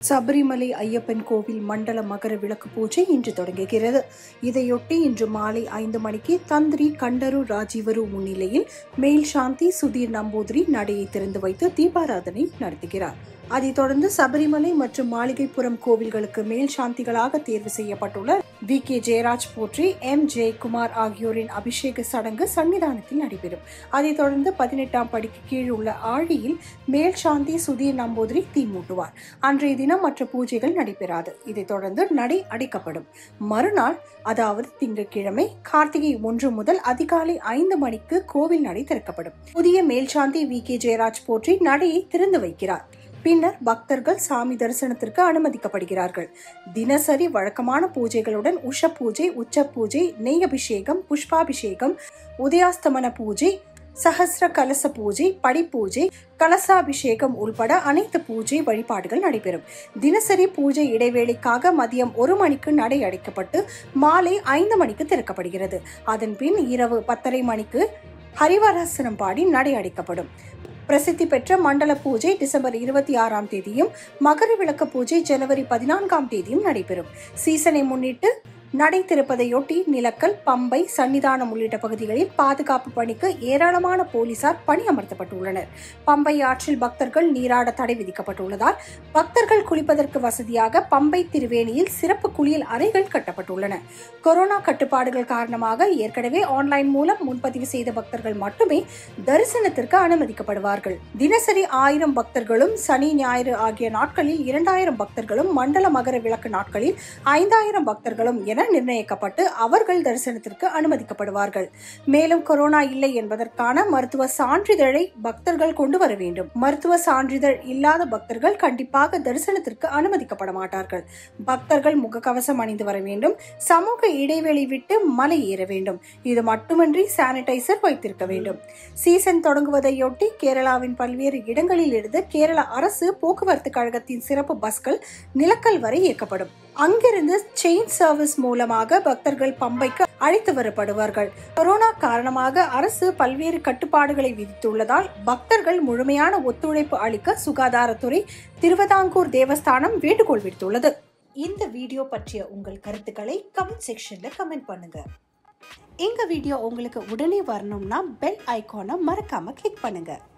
சபரிமலை ஐயப்பன் கோவில் மண்டல மகர விளக்கு பூஜை இன்று தொடங்குகிறது இதையொட்டி இன்று மாலை ஐந்து மணிக்கு தந்திரி கண்டரு ராஜீவரு முன்னிலையில் மேல் சாந்தி சுதீர் நம்பூதிரி நடையை திறந்து வைத்து தீபாராதனை நடத்துகிறார் அதைத் தொடர்ந்து சபரிமலை மற்றும் மாளிகைப்புறம் கோவில்களுக்கு மேல் சாந்திகளாக தேர்வு செய்யப்பட்டுள்ள வி கே ஜெயராஜ் போற்றி எம் ஜெயக்குமார் ஆகியோரின் அபிஷேக சடங்கு சன்னிதானத்தில் நடைபெறும் அதைத் தொடர்ந்து பதினெட்டாம் படிக்கு கீழ் உள்ள ஆழியில் மேல் சாந்தி சுதீர் நம்பூதிரி தீ மூட்டுவார் அன்றைய தினம் மற்ற பூஜைகள் நடைபெறாது இதைத் தொடர்ந்து நடை அடைக்கப்படும் மறுநாள் அதாவது திங்கட்கிழமை கார்த்திகை ஒன்று முதல் அதிகாலை ஐந்து மணிக்கு கோவில் நடை திறக்கப்படும் புதிய மேல்சாந்தி வி கே ஜெயராஜ் போற்றி நடையை திறந்து வைக்கிறார் பின்னர் பக்தர்கள் சாமி தரிசனத்திற்கு அனுமதிக்கப்படுகிறார்கள் தினசரி வழக்கமான பூஜைகளுடன் உஷ பூஜை உச்ச பூஜை நெய் அபிஷேகம் புஷ்பாபிஷேகம் உதயாஸ்தமன பூஜை சஹஸ்ர கலச பூஜை படிப்பூஜை கலசாபிஷேகம் உள்பட அனைத்து பூஜை வழிபாடுகள் நடைபெறும் தினசரி பூஜை இடைவேளைக்காக மதியம் ஒரு மணிக்கு நடை அடைக்கப்பட்டு மாலை ஐந்து மணிக்கு திறக்கப்படுகிறது அதன் பின் இரவு பத்தரை மணிக்கு ஹரிவராசனம் பாடி நடை அடைக்கப்படும் பிரசித்தி பெற்ற மண்டல பூஜை டிசம்பர் இருபத்தி ஆறாம் தேதியும் மகர விளக்கு பூஜை ஜனவரி பதினான்காம் தேதியும் நடைபெறும் சீசனை முன்னிட்டு நடை திறப்பதையொட்டி நிலக்கல் பம்பை சன்னிதானம் உள்ளிட்ட பகுதிகளில் பாதுகாப்பு பணிக்கு ஏராளமான போலீசார் பணியமர்த்தப்பட்டுள்ளனர் பம்பை ஆற்றில் பக்தர்கள் நீராட தடை விதிக்கப்பட்டுள்ளதால் பக்தர்கள் குளிப்பதற்கு வசதியாக பம்பை திருவேணியில் சிறப்பு குளியல் அறைகள் கட்டப்பட்டுள்ளன கொரோனா கட்டுப்பாடுகள் காரணமாக ஏற்கனவே ஆன்லைன் மூலம் முன்பதிவு செய்த பக்தர்கள் மட்டுமே தரிசனத்திற்கு அனுமதிக்கப்படுவார்கள் தினசரி ஆயிரம் பக்தர்களும் சனி ஞாயிறு ஆகிய நாட்களில் இரண்டாயிரம் பக்தர்களும் மண்டல மகர விளக்கு நாட்களில் ஐந்தாயிரம் பக்தர்களும் என நிர்ணயிக்கப்பட்டு அவர்கள் தரிசனத்திற்கு அனுமதிக்கப்படுவார்கள் மேலும் கொரோனா இல்லை என்பதற்கான மருத்துவ சான்றிதழை பக்தர்கள் கொண்டு வர வேண்டும் மருத்துவ சான்றிதழ் இல்லாத பக்தர்கள் கண்டிப்பாக தரிசனத்திற்கு அனுமதிக்கப்பட மாட்டார்கள் பக்தர்கள் முகக்கவசம் அணிந்து வர வேண்டும் சமூக இடைவெளி விட்டு மலை ஏற வேண்டும் இது மட்டுமின்றி சானிடைசர் வைத்திருக்க வேண்டும் சீசன் தொடங்குவதையொட்டி கேரளாவின் பல்வேறு இடங்களில் இருந்து கேரள அரசு போக்குவரத்து கழகத்தின் சிறப்பு பஸ்கள் நிலக்கல் வரை இயக்கப்படும் அங்கிருந்து செயின் சர்வீஸ் மூலமாக பக்தர்கள் பம்பைக்கு அழைத்து வரப்படுவார்கள் கொரோனா காரணமாக அரசு பல்வேறு கட்டுப்பாடுகளை விதித்துள்ளதால் பக்தர்கள் முழுமையான ஒத்துழைப்பு அளிக்க சுகாதாரத்துறை திருவிதாங்கூர் தேவஸ்தானம் வேண்டுகோள் விடுத்துள்ளது இந்த வீடியோ பற்றிய உங்கள் கருத்துக்களை கமெண்ட் செக்ஷன்ல கமெண்ட் பண்ணுங்க எங்க வீடியோ உங்களுக்கு உடனே வரணும்னா பெல் ஐகானை மறக்காம கிளிக் பண்ணுங்க